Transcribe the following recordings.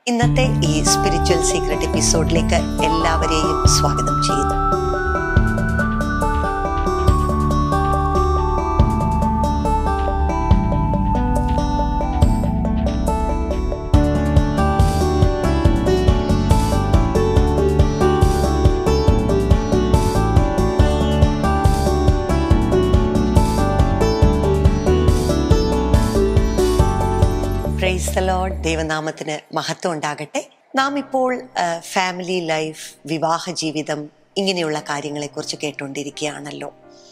ഇന്നത്തെ ഈ spiritual secret എപ്പിസോഡിലേക്ക് എല്ലാവരെയും സ്വാഗതം ചെയ്യുന്നു പ്രൈസ് ദ ലോർഡ് ദൈവനാമത്തിന് മഹത്വം ഉണ്ടാകട്ടെ നാം ഇപ്പോൾ ഫാമിലി ലൈഫ് വിവാഹ ജീവിതം ഇങ്ങനെയുള്ള കാര്യങ്ങളെക്കുറിച്ച് കേട്ടുകൊണ്ടിരിക്കുകയാണല്ലോ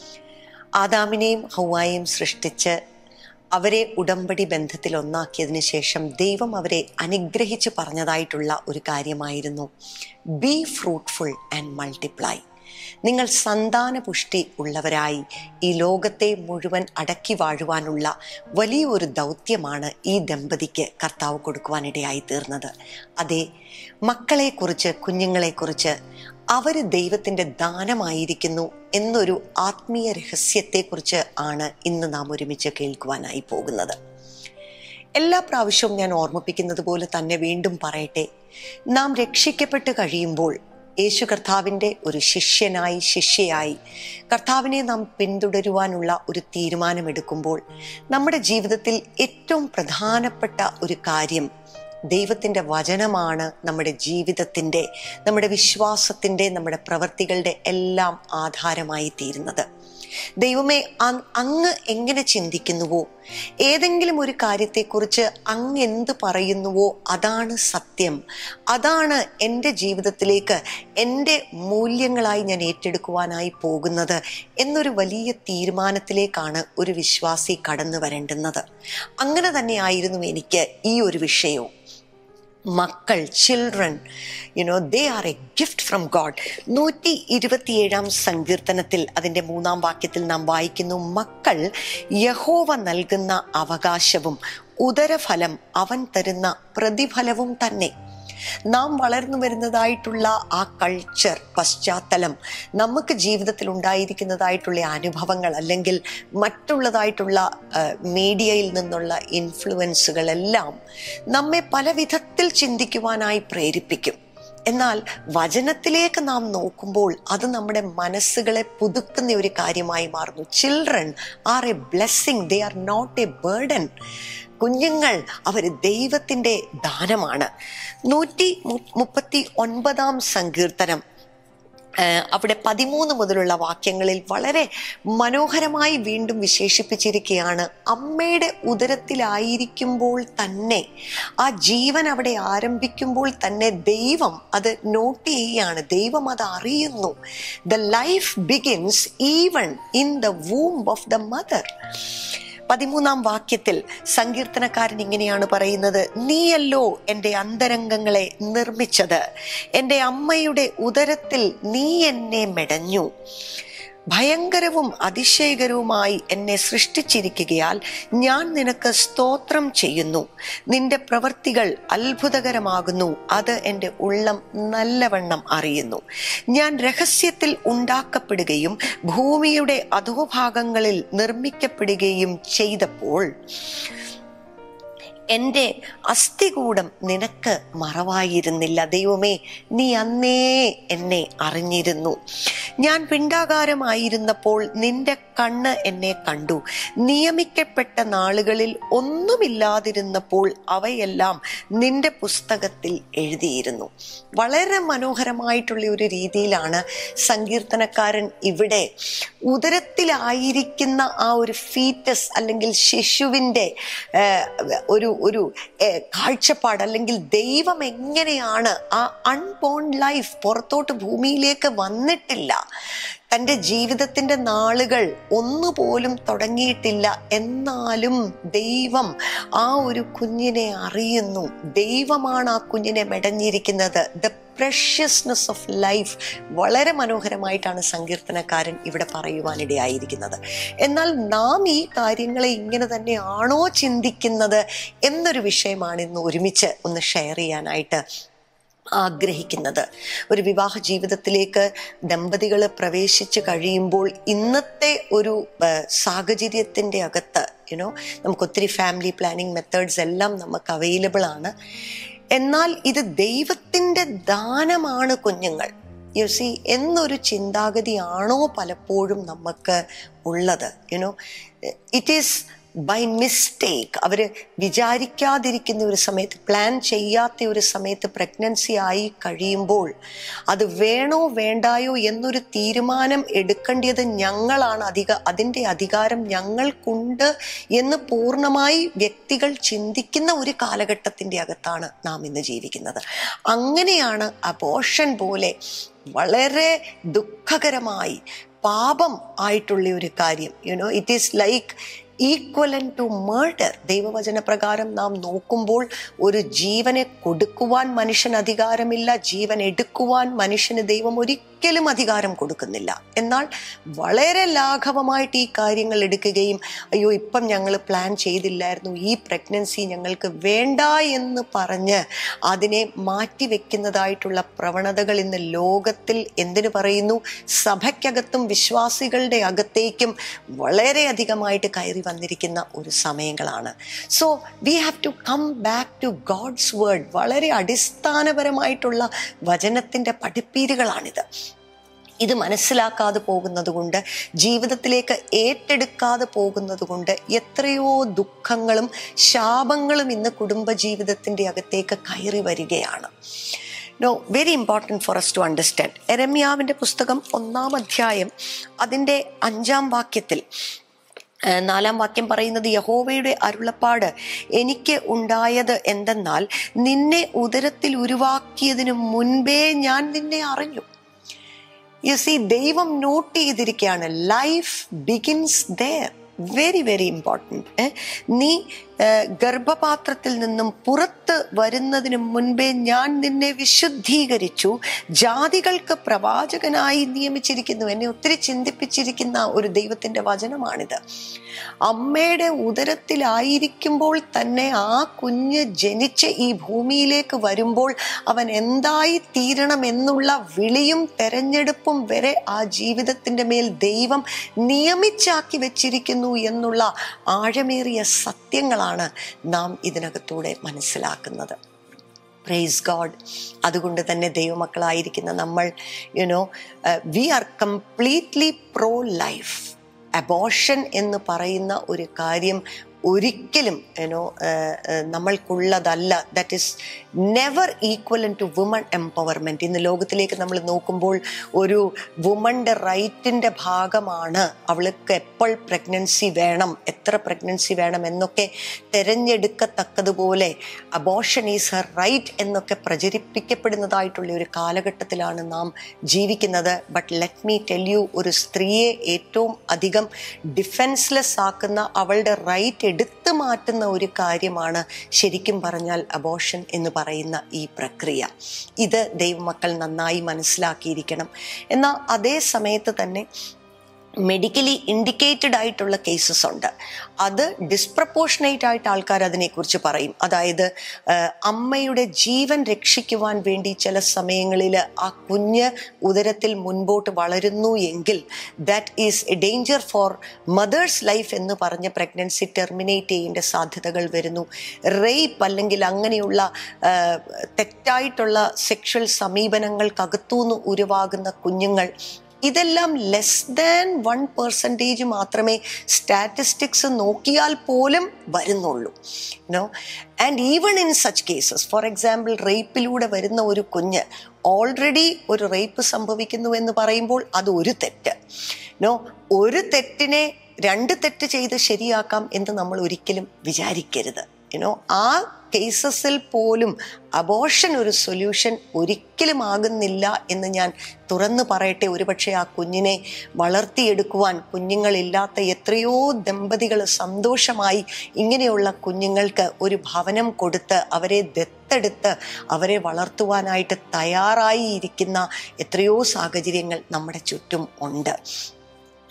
ആദാമിനെയും ഹൗവായെയും സൃഷ്ടിച്ച് അവരെ ഉടമ്പടി ബന്ധത്തിൽ ഒന്നാക്കിയതിനു ശേഷം ദൈവം അവരെ അനുഗ്രഹിച്ച് പറഞ്ഞതായിട്ടുള്ള ഒരു കാര്യമായിരുന്നു ബി ഫ്രൂട്ട്ഫുൾ ആൻഡ് മൾട്ടിപ്ലൈ നിങ്ങൾ സന്താന പുഷ്ടി ഉള്ളവരായി ഈ ലോകത്തെ മുഴുവൻ അടക്കി വാഴുവാനുള്ള വലിയൊരു ദൗത്യമാണ് ഈ ദമ്പതിക്ക് കർത്താവ് കൊടുക്കുവാനിടയായി തീർന്നത് അതെ മക്കളെക്കുറിച്ച് കുഞ്ഞുങ്ങളെക്കുറിച്ച് അവർ ദൈവത്തിൻ്റെ ദാനമായിരിക്കുന്നു എന്നൊരു ആത്മീയ രഹസ്യത്തെക്കുറിച്ച് ആണ് ഇന്ന് നാം ഒരുമിച്ച് കേൾക്കുവാനായി പോകുന്നത് എല്ലാ പ്രാവശ്യവും ഞാൻ ഓർമ്മിപ്പിക്കുന്നത് പോലെ തന്നെ വീണ്ടും പറയട്ടെ നാം രക്ഷിക്കപ്പെട്ട് കഴിയുമ്പോൾ യേശു കർത്താവിൻ്റെ ഒരു ശിഷ്യനായി ശിഷ്യയായി കർത്താവിനെ നാം പിന്തുടരുവാനുള്ള ഒരു തീരുമാനമെടുക്കുമ്പോൾ നമ്മുടെ ജീവിതത്തിൽ ഏറ്റവും പ്രധാനപ്പെട്ട ഒരു കാര്യം ദൈവത്തിൻ്റെ വചനമാണ് നമ്മുടെ ജീവിതത്തിൻ്റെ നമ്മുടെ വിശ്വാസത്തിൻ്റെ നമ്മുടെ പ്രവൃത്തികളുടെ എല്ലാം ആധാരമായി തീരുന്നത് ദൈവമേ അങ്ങ് എങ്ങനെ ചിന്തിക്കുന്നുവോ ഏതെങ്കിലും ഒരു കാര്യത്തെക്കുറിച്ച് അങ്ങ് എന്ത് പറയുന്നുവോ അതാണ് സത്യം അതാണ് എൻ്റെ ജീവിതത്തിലേക്ക് എൻ്റെ മൂല്യങ്ങളായി ഞാൻ ഏറ്റെടുക്കുവാനായി പോകുന്നത് എന്നൊരു വലിയ തീരുമാനത്തിലേക്കാണ് ഒരു വിശ്വാസി കടന്നു വരേണ്ടുന്നത് അങ്ങനെ തന്നെയായിരുന്നു എനിക്ക് ഈ ഒരു വിഷയവും മക്കൾ children you know they are a gift from God നൂറ്റി ഇരുപത്തിയേഴാം സങ്കീർത്തനത്തിൽ അതിൻ്റെ മൂന്നാം വാക്യത്തിൽ നാം വായിക്കുന്നു മക്കൾ യഹോവ നൽകുന്ന അവകാശവും ഉദരഫലം അവൻ തരുന്ന പ്രതിഫലവും തന്നെ നാം വളർന്നു വരുന്നതായിട്ടുള്ള ആ കൾച്ചർ പശ്ചാത്തലം നമുക്ക് ജീവിതത്തിൽ ഉണ്ടായിരിക്കുന്നതായിട്ടുള്ള അനുഭവങ്ങൾ അല്ലെങ്കിൽ മറ്റുള്ളതായിട്ടുള്ള മീഡിയയിൽ നിന്നുള്ള ഇൻഫ്ലുവൻസുകളെല്ലാം നമ്മെ പല വിധത്തിൽ ചിന്തിക്കുവാനായി പ്രേരിപ്പിക്കും എന്നാൽ വചനത്തിലേക്ക് നാം നോക്കുമ്പോൾ അത് നമ്മുടെ മനസ്സുകളെ പുതുക്കുന്ന ഒരു കാര്യമായി മാറുന്നു children are a blessing they are not a burden കുഞ്ഞുങ്ങൾ അവർ ദൈവത്തിൻ്റെ ദാനമാണ് നൂറ്റി മുപ്പത്തി ഒൻപതാം സങ്കീർത്തനം അവിടെ പതിമൂന്ന് മുതലുള്ള വാക്യങ്ങളിൽ വളരെ മനോഹരമായി വീണ്ടും വിശേഷിപ്പിച്ചിരിക്കുകയാണ് അമ്മയുടെ ഉദരത്തിലായിരിക്കുമ്പോൾ തന്നെ ആ ജീവൻ അവിടെ ആരംഭിക്കുമ്പോൾ തന്നെ ദൈവം അത് നോട്ട് ചെയ്യുകയാണ് ദൈവം അത് അറിയുന്നു the life begins even in the womb of the mother പതിമൂന്നാം വാക്യത്തിൽ സങ്കീർത്തനക്കാരൻ ഇങ്ങനെയാണ് പറയുന്നത് നീയല്ലോ എൻ്റെ അന്തരംഗങ്ങളെ നിർമ്മിച്ചത് എൻ്റെ അമ്മയുടെ ഉദരത്തിൽ നീ എന്നെ മെടഞ്ഞു ഭയങ്കരവും അതിശയകരവുമായി എന്നെ സൃഷ്ടിച്ചിരിക്കുകയാൽ ഞാൻ നിനക്ക് സ്തോത്രം ചെയ്യുന്നു നിന്റെ പ്രവൃത്തികൾ അത്ഭുതകരമാകുന്നു അത് എൻ്റെ ഉള്ളം നല്ലവണ്ണം അറിയുന്നു ഞാൻ രഹസ്യത്തിൽ ഉണ്ടാക്കപ്പെടുകയും ഭൂമിയുടെ അധോഭാഗങ്ങളിൽ നിർമ്മിക്കപ്പെടുകയും ചെയ്തപ്പോൾ എൻ്റെ അസ്ഥികൂടം നിനക്ക് മറവായിരുന്നില്ല ദൈവമേ നീ അന്നേ എന്നെ അറിഞ്ഞിരുന്നു ഞാൻ പിണ്ടാകാരമായിരുന്നപ്പോൾ നിന്റെ കണ്ണ് എന്നെ കണ്ടു നിയമിക്കപ്പെട്ട നാളുകളിൽ ഒന്നുമില്ലാതിരുന്നപ്പോൾ അവയെല്ലാം നിന്റെ പുസ്തകത്തിൽ എഴുതിയിരുന്നു വളരെ മനോഹരമായിട്ടുള്ള ഒരു രീതിയിലാണ് സങ്കീർത്തനക്കാരൻ ഇവിടെ ഉദരത്തിലായിരിക്കുന്ന ആ ഒരു ഫീറ്റസ് അല്ലെങ്കിൽ ശിശുവിൻ്റെ ഒരു ഒരു കാഴ്ചപ്പാട് അല്ലെങ്കിൽ ദൈവം എങ്ങനെയാണ് ആ അൺബോൺ ലൈഫ് പുറത്തോട്ട് ഭൂമിയിലേക്ക് വന്നിട്ടില്ല തൻ്റെ ജീവിതത്തിൻ്റെ നാളുകൾ ഒന്നുപോലും തുടങ്ങിയിട്ടില്ല എന്നാലും ദൈവം ആ ഒരു കുഞ്ഞിനെ അറിയുന്നു ദൈവമാണ് ആ കുഞ്ഞിനെ മെടഞ്ഞിരിക്കുന്നത് ദ പ്രഷ്യസ്നെസ് ഓഫ് ലൈഫ് വളരെ മനോഹരമായിട്ടാണ് സങ്കീർത്തനക്കാരൻ ഇവിടെ പറയുവാനിടയായിരിക്കുന്നത് എന്നാൽ നാം ഈ കാര്യങ്ങളെ ഇങ്ങനെ തന്നെയാണോ ചിന്തിക്കുന്നത് എന്നൊരു വിഷയമാണ് ഇന്ന് ഒരുമിച്ച് ഒന്ന് ഷെയർ ചെയ്യാനായിട്ട് ആഗ്രഹിക്കുന്നത് ഒരു വിവാഹ ജീവിതത്തിലേക്ക് ദമ്പതികൾ പ്രവേശിച്ച് കഴിയുമ്പോൾ ഇന്നത്തെ ഒരു സാഹചര്യത്തിൻ്റെ അകത്ത് യുനോ നമുക്ക് ഒത്തിരി ഫാമിലി പ്ലാനിങ് മെത്തേഡ്സ് എല്ലാം നമുക്ക് അവൈലബിൾ ആണ് എന്നാൽ ഇത് ദൈവത്തിൻ്റെ ദാനമാണ് കുഞ്ഞുങ്ങൾ യു സി എന്നൊരു ചിന്താഗതിയാണോ പലപ്പോഴും നമുക്ക് ഉള്ളത് you know it is by mistake അവർ വിചാരിക്കാതിരിക്കുന്ന ഒരു സമയത്ത് പ്ലാൻ ചെയ്യാത്ത ഒരു സമയത്ത് പ്രഗ്നൻസി ആയി കഴിയുമ്പോൾ അത് വേണോ വേണ്ടായോ എന്നൊരു തീരുമാനം എടുക്കേണ്ടത് ഞങ്ങളാണ് അധിക അതിൻ്റെ അധികാരം ഞങ്ങൾക്കുണ്ട് എന്ന് പൂർണ്ണമായി വ്യക്തികൾ ചിന്തിക്കുന്ന ഒരു കാലഘട്ടത്തിൻ്റെ അകത്താണ് നാം ഇന്ന് ജീവിക്കുന്നത് അങ്ങനെയാണ് അബോഷൻ പോലെ വളരെ ദുഃഖകരമായി പാപം ആയിട്ടുള്ള ഒരു കാര്യം you know it is like equivalent to murder ദൈവവചന പ്രകാരം നാം നോക്കുമ്പോൾ ഒരു ജീവനെ കൊടുക്കുവാൻ മനുഷ്യന് അധികാരമില്ല ജീവൻ എടുക്കുവാൻ മനുഷ്യന് ദൈവം ഒരിക്കലും അധികാരം കൊടുക്കുന്നില്ല എന്നാൽ വളരെ ലാഘവമായിട്ട് ഈ കാര്യങ്ങൾ എടുക്കുകയും അയ്യോ ഇപ്പം ഞങ്ങൾ പ്ലാൻ ചെയ്തില്ലായിരുന്നു ഈ പ്രഗ്നൻസി ഞങ്ങൾക്ക് വേണ്ട എന്ന് പറഞ്ഞ് അതിനെ മാറ്റിവെക്കുന്നതായിട്ടുള്ള പ്രവണതകൾ ഇന്ന് ലോകത്തിൽ എന്തിനു പറയുന്നു സഭയ്ക്കകത്തും വിശ്വാസികളുടെ അകത്തേക്കും വളരെയധികമായിട്ട് കയറി വന്നിരിക്കുന്ന ഒരു സമയങ്ങളാണ് so we have to come back to God's word വളരെ അടിസ്ഥാനപരമായിട്ടുള്ള വചനത്തിൻ്റെ പഠിപ്പീരുകളാണിത് ഇത് മനസ്സിലാക്കാതെ പോകുന്നത് കൊണ്ട് ജീവിതത്തിലേക്ക് ഏറ്റെടുക്കാതെ പോകുന്നത് കൊണ്ട് എത്രയോ ദുഃഖങ്ങളും ശാപങ്ങളും ഇന്ന് കുടുംബജീവിതത്തിൻ്റെ അകത്തേക്ക് കയറി വരികയാണ് no very important for us to understand എരമ്യാവിൻ്റെ പുസ്തകം ഒന്നാം അധ്യായം അതിൻ്റെ അഞ്ചാം വാക്യത്തിൽ നാലാം വാക്യം പറയുന്നത് യഹോവയുടെ അരുളപ്പാട് എനിക്ക് ഉണ്ടായത് എന്തെന്നാൽ നിന്നെ ഉദരത്തിൽ ഉരുവാക്കിയതിനു മുൻപേ ഞാൻ നിന്നെ അറിഞ്ഞു യു സി ദൈവം നോട്ട് ചെയ്തിരിക്കുകയാണ് life begins there very very important നീ ഗർഭപാത്രത്തിൽ നിന്നും പുറത്ത് വരുന്നതിന് മുൻപേ ഞാൻ നിന്നെ വിശുദ്ധീകരിച്ചു ജാതികൾക്ക് പ്രവാചകനായി നിയമിച്ചിരിക്കുന്നു എന്നെ ഒത്തിരി ചിന്തിപ്പിച്ചിരിക്കുന്ന ഒരു ദൈവത്തിൻ്റെ വചനമാണിത് അമ്മയുടെ ഉദരത്തിലായിരിക്കുമ്പോൾ തന്നെ ആ കുഞ്ഞ് ജനിച്ച് ഈ ഭൂമിയിലേക്ക് വരുമ്പോൾ അവൻ എന്തായി തീരണം എന്നുള്ള വിളിയും തെരഞ്ഞെടുപ്പും വരെ ആ ജീവിതത്തിൻ്റെ മേൽ ദൈവം നിയമിച്ചാക്കി വെച്ചിരിക്കുന്നു എന്നുള്ള ആഴമേറിയ സത്യങ്ങളാണ് നാം ഇതിനകത്തൂടെ മനസ്സിലാക്കുന്നത് പ്രൈസ് ഗോഡ് അതുകൊണ്ട് തന്നെ ദൈവമക്കളായിരിക്കുന്ന നമ്മൾ you know we are completely pro life abortion എന്ന് പറയുന്ന ഒരു കാര്യം ഒരിക്കലും യുനോ നമ്മൾക്കുള്ളതല്ല that is never equivalent to woman empowerment ഇന്ന് ലോകത്തിലേക്ക് നമ്മൾ നോക്കുമ്പോൾ ഒരു വുമൻ്റെ റൈറ്റിൻ്റെ ഭാഗമാണ് അവൾക്ക് എപ്പോൾ പ്രഗ്നൻസി വേണം എത്ര പ്രഗ്നൻസി വേണം എന്നൊക്കെ തിരഞ്ഞെടുക്കത്തക്കതുപോലെ അബോഷൻ ഈസ് ഹർ റൈറ്റ് എന്നൊക്കെ പ്രചരിപ്പിക്കപ്പെടുന്നതായിട്ടുള്ള ഒരു കാലഘട്ടത്തിലാണ് നാം ജീവിക്കുന്നത് but let me tell you ഒരു സ്ത്രീയെ ഏറ്റവും അധികം ഡിഫെൻസ്ലെസ് ആക്കുന്ന അവളുടെ റൈറ്റ് എടുത്തു മാറ്റുന്ന ഒരു കാര്യമാണ് ശരിക്കും പറഞ്ഞാൽ അബോഷൻ എന്ന് പറയുന്ന ഈ പ്രക്രിയ ഇത് ദൈവമക്കൾ നന്നായി മനസ്സിലാക്കിയിരിക്കണം എന്നാൽ അതേ സമയത്ത് തന്നെ മെഡിക്കലി ഇൻഡിക്കേറ്റഡ് ആയിട്ടുള്ള കേസസ് ഉണ്ട് അത് ഡിസ്പ്രപ്പോർഷനേറ്റ് ആയിട്ട് ആൾക്കാർ അതിനെക്കുറിച്ച് പറയും അതായത് അമ്മയുടെ ജീവൻ രക്ഷിക്കുവാൻ വേണ്ടി ചില സമയങ്ങളിൽ ആ കുഞ്ഞ് ഉദരത്തിൽ മുൻപോട്ട് വളരുന്നു എങ്കിൽ that is a danger for mother's life എന്ന് പറഞ്ഞ് പ്രഗ്നൻസി ടെർമിനേറ്റ് ചെയ്യേണ്ട സാധ്യതകൾ വരുന്നു റേപ്പ് അല്ലെങ്കിൽ അങ്ങനെയുള്ള തെറ്റായിട്ടുള്ള സെക്ഷൽ സമീപനങ്ങൾക്കകത്തുനിന്ന് ഉരുവാകുന്ന കുഞ്ഞുങ്ങൾ ഇതെല്ലാം ലെസ് ദാൻ വൺ പെർസെൻറ്റേജ് മാത്രമേ സ്റ്റാറ്റിസ്റ്റിക്സ് നോക്കിയാൽ പോലും വരുന്നുള്ളൂ no and even in such cases for example റേപ്പിലൂടെ വരുന്ന ഒരു കുഞ്ഞ് ഓൾറെഡി ഒരു റേപ്പ് സംഭവിക്കുന്നു എന്ന് പറയുമ്പോൾ അത് ഒരു തെറ്റ് നോ ഒരു തെറ്റിനെ രണ്ട് തെറ്റ് ചെയ്ത് ശരിയാക്കാം എന്ന് നമ്മൾ ഒരിക്കലും വിചാരിക്കരുത് യുനോ ആ കേസസിൽ പോലും അബോഷൻ ഒരു സൊല്യൂഷൻ ഒരിക്കലും ആകുന്നില്ല എന്ന് ഞാൻ തുറന്നു പറയട്ടെ ഒരുപക്ഷെ ആ കുഞ്ഞിനെ വളർത്തിയെടുക്കുവാൻ കുഞ്ഞുങ്ങളില്ലാത്ത എത്രയോ ദമ്പതികൾ സന്തോഷമായി ഇങ്ങനെയുള്ള കുഞ്ഞുങ്ങൾക്ക് ഒരു ഭവനം കൊടുത്ത് അവരെ ദത്തെടുത്ത് അവരെ വളർത്തുവാനായിട്ട് തയ്യാറായി ഇരിക്കുന്ന എത്രയോ സാഹചര്യങ്ങൾ നമ്മുടെ ചുറ്റും ഉണ്ട്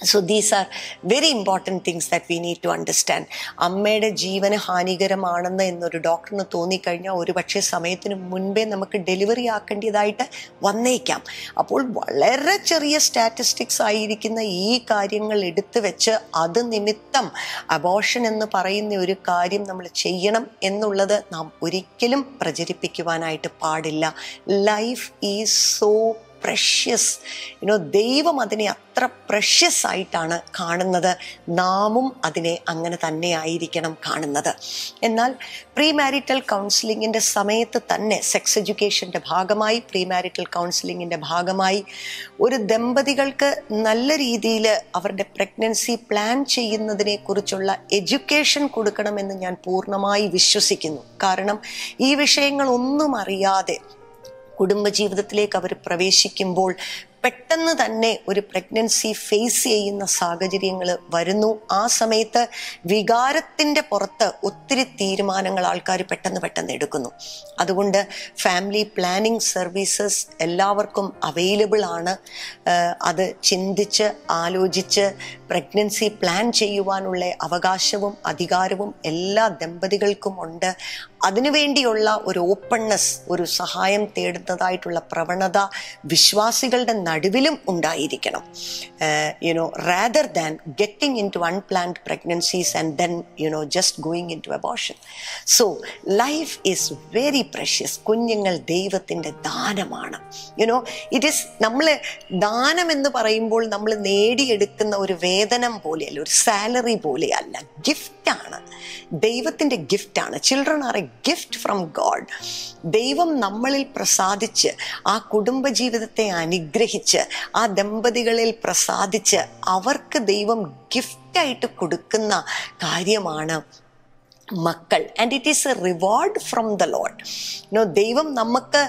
so these are very important things that we need to understand അമ്മയുടെ ജീവന് ഹാനികരമാണെന്ന് എന്നൊരു ഡോക്ടറിന് തോന്നിക്കഴിഞ്ഞാൽ ഒരു പക്ഷേ സമയത്തിന് മുൻപേ നമുക്ക് ഡെലിവറി ആക്കേണ്ടതായിട്ട് വന്നേക്കാം അപ്പോൾ വളരെ ചെറിയ സ്റ്റാറ്റിസ്റ്റിക്സ് ആയിരിക്കുന്ന ഈ കാര്യങ്ങൾ എടുത്തു വെച്ച് അത് നിമിത്തം അബോഷൻ എന്ന് പറയുന്ന ഒരു കാര്യം നമ്മൾ ചെയ്യണം എന്നുള്ളത് നാം ഒരിക്കലും പ്രചരിപ്പിക്കുവാനായിട്ട് പാടില്ല life is so precious you know ദൈവം അതിനെ അത്ര പ്രഷ്യസ് ആയിട്ടാണ് കാണുന്നത് നാമും അതിനെ അങ്ങനെ തന്നെ ആയിരിക്കണം കാണുന്നത് എന്നാൽ പ്രീ മാരിറ്റൽ കൗൺസിലിങ്ങിൻ്റെ സമയത്ത് തന്നെ സെക്സ് എഡ്യൂക്കേഷൻ്റെ ഭാഗമായി പ്രീ മാരിറ്റൽ കൗൺസിലിങ്ങിൻ്റെ ഭാഗമായി ഒരു ദമ്പതികൾക്ക് നല്ല രീതിയിൽ അവരുടെ പ്രഗ്നൻസി പ്ലാൻ ചെയ്യുന്നതിനെ കുറിച്ചുള്ള എഡ്യൂക്കേഷൻ കൊടുക്കണമെന്ന് ഞാൻ പൂർണ്ണമായി വിശ്വസിക്കുന്നു കാരണം ഈ വിഷയങ്ങളൊന്നും അറിയാതെ കുടുംബജീവിതത്തിലേക്ക് അവർ പ്രവേശിക്കുമ്പോൾ പെട്ടെന്ന് തന്നെ ഒരു പ്രഗ്നൻസി ഫേസ് ചെയ്യുന്ന സാഹചര്യങ്ങൾ വരുന്നു ആ സമയത്ത് വികാരത്തിൻ്റെ പുറത്ത് ഒത്തിരി തീരുമാനങ്ങൾ ആൾക്കാർ പെട്ടെന്ന് പെട്ടെന്ന് എടുക്കുന്നു അതുകൊണ്ട് ഫാമിലി പ്ലാനിങ് സർവീസസ് എല്ലാവർക്കും അവൈലബിൾ ആണ് അത് ചിന്തിച്ച് ആലോചിച്ച് പ്രഗ്നൻസി പ്ലാൻ ചെയ്യുവാനുള്ള അവകാശവും അധികാരവും എല്ലാ ദമ്പതികൾക്കും ഉണ്ട് അതിനുവേണ്ടിയുള്ള ഒരു ഓപ്പൺനെസ് ഒരു സഹായം തേടുന്നതായിട്ടുള്ള പ്രവണത വിശ്വാസികളുടെ നടുവിലും ഉണ്ടായിരിക്കണം you know rather than getting into unplanned pregnancies and then you know just going into abortion so life is very precious കുഞ്ഞുങ്ങൾ ദൈവത്തിൻ്റെ ദാനമാണ് യുനോ ഇറ്റ് ഈസ് നമ്മൾ ദാനം എന്ന് പറയുമ്പോൾ നമ്മൾ നേടിയെടുക്കുന്ന ഒരു വേതനം പോലെയല്ല ഒരു സാലറി പോലെയല്ല ഗിഫ്റ്റാണ് ദൈവത്തിൻ്റെ ഗിഫ്റ്റാണ് children are a gift from God ദൈവം നമ്മളിൽ പ്രസാദിച്ച് ആ കുടുംബജീവിതത്തെ അനുഗ്രഹിച്ച് ആ ദമ്പതികളിൽ പ്രസാദിച്ച് അവർക്ക് ദൈവം ഗിഫ്റ്റായിട്ട് കൊടുക്കുന്ന കാര്യമാണ് മക്കൾ and it is a reward from the lord no ദൈവം നമുക്ക്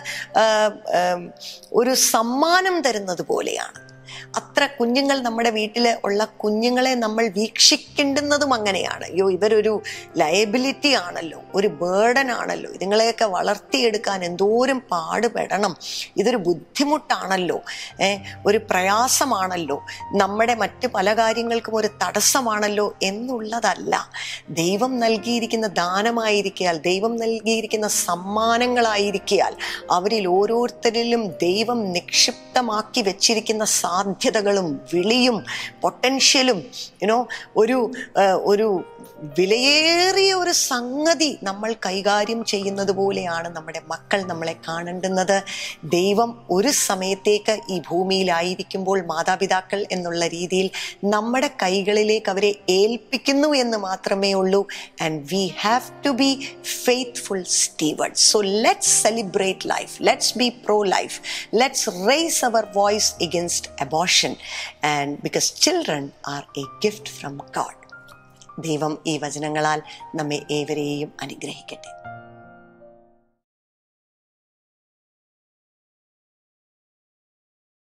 ഒരു സമ്മാനം തരുന്നത് പോലെയാണ് അത്ര കുഞ്ഞുങ്ങൾ നമ്മുടെ വീട്ടിൽ ഉള്ള കുഞ്ഞുങ്ങളെ നമ്മൾ വീക്ഷിക്കേണ്ടുന്നതും അങ്ങനെയാണ് അയ്യോ ഇവരൊരു ലയബിലിറ്റി ആണല്ലോ ഒരു ബേർഡൻ ആണല്ലോ ഇതുങ്ങളെയൊക്കെ വളർത്തിയെടുക്കാൻ എന്തോരം പാടുപെടണം ഇതൊരു ബുദ്ധിമുട്ടാണല്ലോ ഏ ഒരു പ്രയാസമാണല്ലോ നമ്മുടെ മറ്റ് പല കാര്യങ്ങൾക്കും ഒരു തടസ്സമാണല്ലോ എന്നുള്ളതല്ല ദൈവം നൽകിയിരിക്കുന്ന ദാനമായിരിക്കാൽ ദൈവം നൽകിയിരിക്കുന്ന സമ്മാനങ്ങളായിരിക്കാൽ അവരിൽ ഓരോരുത്തരിലും ദൈവം നിക്ഷിപ്തമാക്കി വെച്ചിരിക്കുന്ന സാധ്യതകളും വിളിയും പൊട്ടൻഷ്യലും യുനോ ഒരു ഒരു വിലയേറിയ ഒരു സംഗതി നമ്മൾ കൈകാര്യം ചെയ്യുന്നത് പോലെയാണ് നമ്മുടെ മക്കൾ നമ്മളെ കാണേണ്ടുന്നത് ദൈവം ഒരു സമയത്തേക്ക് ഈ ഭൂമിയിലായിരിക്കുമ്പോൾ മാതാപിതാക്കൾ എന്നുള്ള രീതിയിൽ നമ്മുടെ കൈകളിലേക്ക് അവരെ ഏൽപ്പിക്കുന്നു എന്ന് മാത്രമേ ഉള്ളൂ and we have to be faithful steward so let's celebrate life let's be pro life let's raise our voice against abortion and because children are a gift from God ദൈവം ഈ വചനങ്ങളാൽ നമ്മെ ഏവരെയും അനുഗ്രഹിക്കട്ടെ